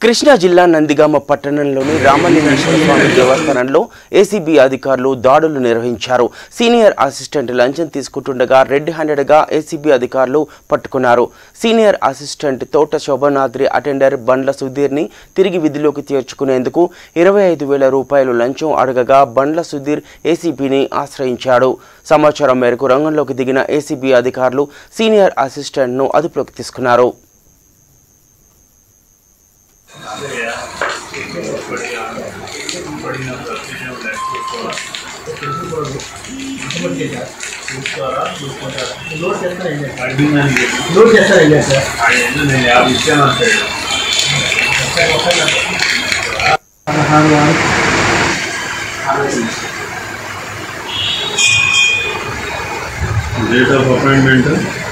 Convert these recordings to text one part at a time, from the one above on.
కృష్ణా జిల్లా నందిగామ పట్టణంలోని రామలింగేశ్వర స్వామి దేవస్థానంలో ఏసీబీ అధికారులు దాడులు నిర్వహించారు సీనియర్ అసిస్టెంట్ లంచం తీసుకుంటుండగా రెడ్ హ్యాండెడ్గా ఏసీబీ అధికారులు పట్టుకున్నారు సీనియర్ అసిస్టెంట్ తోట శోభనాద్రి అటెండర్ బండ్ల సుధీర్ని తిరిగి విధిలోకి చేర్చుకునేందుకు ఇరవై ఐదు వేల రూపాయలు లంచం అడగగా బండ్ల సుధీర్ ఏసీబీని ఆశ్రయించాడు సమాచారం మేరకు రంగంలోకి దిగిన ఏసీబీ అధికారులు సీనియర్ అసిస్టెంట్ను అదుపులోకి తీసుకున్నారు నోట్ చేస్తారా ఏం సార్ నేను యాభై ఇచ్చాను అంటాడు పదహారు వారు డేట్ ఆఫ్ అపాయింట్మెంట్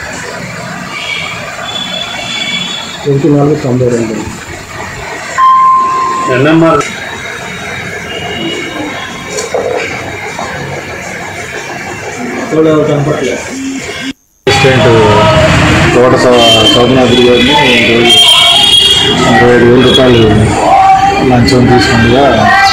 ఒకటి నాలుగు తొంభై రెండు ఎన్ఎంఆర్ కూడా కనపట్లేదు అసిస్టెంట్ తోట సౌ- సౌమ్యాద్రి గారిని ఈరోజు ఇరవై ఐదు వేల రూపాయలు లంచం తీసుకుందిగా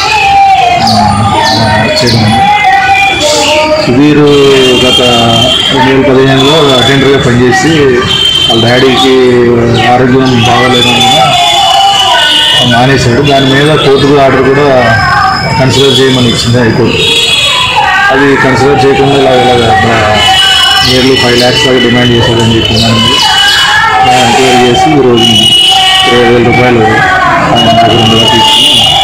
చేయడం సుధీర్ గత రెండు వేల పదిహేనులో అటెండర్గా పనిచేసి వాళ్ళ డాడీకి ఆరోగ్యం బాగాలేనందున మానేశాడు దాని మీద కోర్టు ఆర్డర్ కూడా కన్సిడర్ చేయమని ఇచ్చింది హైకోర్టు అది కన్సిడర్ చేయకుండా ఇలా ఇలా నియర్లీ ఫైవ్ ల్యాక్స్ దాకా డిమాండ్ చేశాడని చెప్పి మనం ఎంక్వైరీ చేసి ఈరోజు ఇరవై వేల రూపాయలు ఆయన దగ్గర ఉండగా తీసుకుని